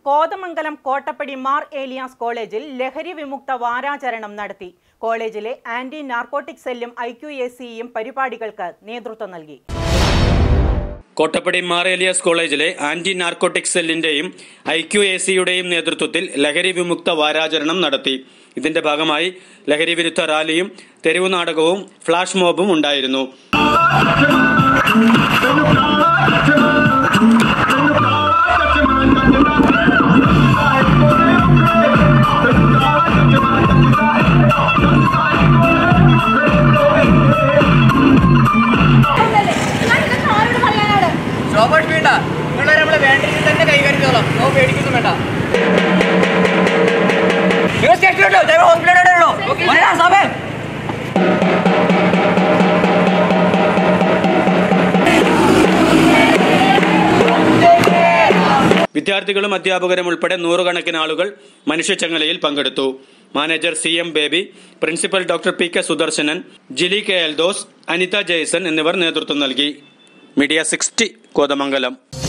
കോതമംഗലം കോട്ടപ്പടി മാർ ഏലിയാസ് കോളേജിൽ ലഹരി വിമുക്ത വാരാചരണം നടത്തി കോളേജിലെ ആന്റി നാർക്കോട്ടിക് സെല്ലും ഐ ക്യു എ സിയും പരിപാടികൾക്ക് നേതൃത്വം നൽകി കോട്ടപ്പടി മാർ ഏലിയാസ് കോളേജിലെ ആന്റി നാർക്കോട്ടിക് സെല്ലിന്റെയും ഐ ക്യു എ സിയുടെയും നേതൃത്വത്തിൽ ലഹരി വിമുക്ത വാരാചരണം നടത്തി ഇതിന്റെ ഭാഗമായി ലഹരി വിരുദ്ധ റാലിയും തെരുവു നാടകവും ഫ്ലാഷ് മോബും ഉണ്ടായിരുന്നു റോബോട്ട് വേണ്ട നിങ്ങളെ നമ്മളെ വേണ്ട രീതിയിൽ തന്നെ കൈകാര്യം നോ പേടിക്കുന്നു വേണ്ട നിങ്ങൾ സ്റ്റേഷനിലോട്ടോ ദൈവം ഹോസ്പിറ്റലിലോട്ടോ വരാം സാബേ വിദ്യാർത്ഥികളും അധ്യാപകരും ഉൾപ്പെടെ നൂറുകണക്കിന് ആളുകൾ മനുഷ്യച്ചങ്ങലയിൽ പങ്കെടുത്തു manager C M Baby principal doctor P K Sudarsanan Jili K Eldhose Anitha Jaison എന്നിവർ നേതൃത്വം നൽകി മീഡിയ സിക്സ്റ്റി കോതമംഗലം